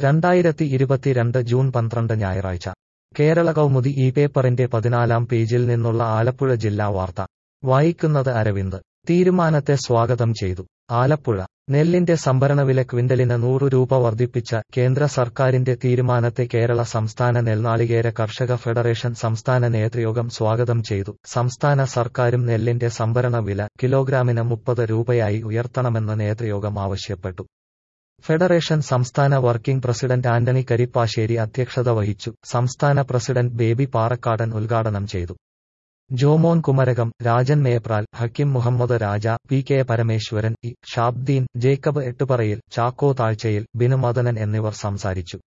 രണ്ടായിരത്തി ഇരുപത്തിരണ്ട് ജൂൺ പന്ത്രണ്ട് ഞായറാഴ്ച കേരള കൗമുദി ഈ പേപ്പറിന്റെ പതിനാലാം പേജിൽ നിന്നുള്ള ആലപ്പുഴ ജില്ലാ വാർത്ത വായിക്കുന്നത് അരവിന്ദ് തീരുമാനത്തെ സ്വാഗതം ചെയ്തു ആലപ്പുഴ നെല്ലിന്റെ സംഭരണവില ക്വിന്റലിന് നൂറ് രൂപ വർദ്ധിപ്പിച്ച കേന്ദ്ര സർക്കാരിന്റെ തീരുമാനത്തെ കേരള സംസ്ഥാന നെൽനാളികേര കർഷക ഫെഡറേഷൻ സംസ്ഥാന നേതൃയോഗം സ്വാഗതം ചെയ്തു സംസ്ഥാന സർക്കാരും നെല്ലിന്റെ സംഭരണ വില കിലോഗ്രാമിന് മുപ്പത് രൂപയായി ഉയർത്തണമെന്ന് നേതൃയോഗം ആവശ്യപ്പെട്ടു ഫെഡറേഷൻ സംസ്ഥാന വർക്കിംഗ് പ്രസിഡന്റ് ആന്റണി കരിപ്പാശ്ശേരി അധ്യക്ഷത വഹിച്ചു സംസ്ഥാന പ്രസിഡന്റ് ബേബി പാറക്കാടൻ ഉദ്ഘാടനം ചെയ്തു Jomon Kumarakom Rajan Mepral Hakkim Muhammad Raja P K Parameswaran E Shabdeen Jacob Ettuparayil Chacko Thazhchayil Binu Madanan എന്നിവർ സംസാരിച്ചു